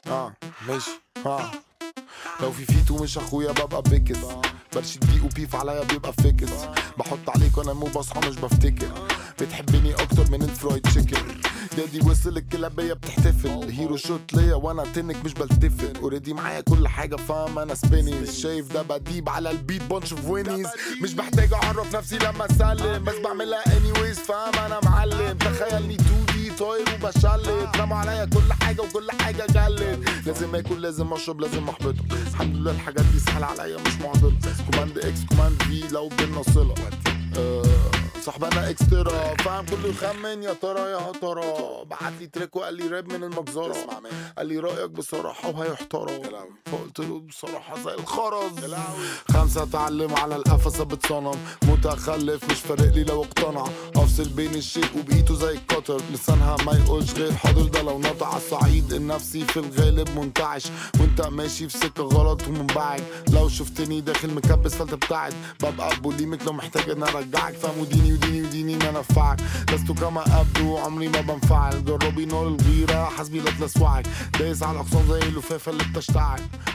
اه ماشي اه لو في فيتو مش اخويا ببقى بكس برشي دي وبيف عليا بيبقى فيكس بحط عليك وانا مو بصحى مش بفتكر بتحبني اكتر من الفرايد تشيكن دادي وصل الكلابية بتحتفل هيرو شوت ليا وانا تنك مش بلتفت اوريدي معايا كل حاجة فاهم انا سبينيز شايف ده بديب على البيت بونش اوف وينيز مش بحتاج اعرف نفسي لما اسلم بس بعملها اني ويز فاهم انا معلم تخيلني 2 دي طاير وبشلت رموا عليا كل حاجة وكل حاجة جلت لازم اكل لازم اشرب لازم احبطه الحمد لله الحاجات دي سهلة عليا مش معضلة كوماند اكس كوماند في لو بينا صلة آه، صاحبنا اكسترا فاهم كله يخمن يا ترى يا ترى بعت لي تريك وقال لي راب من المجزرة قال لي رايك بصراحة وهيحترم فقلت له بصراحة زي الخرز خمسة اتعلم على القفصة بتصنم متخلف مش فارق لي لو اقتنع افصل بين الشيء وبقيته زي القطر لسانها ما يقولش غير حاضر ده لو نطع على الصعيد النفسي في الغالب منتعش وانت ماشي في سكة غلط ومنبعد لو شفتني داخل مكبس فانت بتاعد ببقى بوليمك لو محتاج ان انا ارجعك فاهم وديني وديني وديني ان انا انفعك لست كما ابدو عمري ما بنفعل جربي نار الغيرة حسبي لا تلسوعك دايس على الاغصان زي اللفافة اللي بتشتعل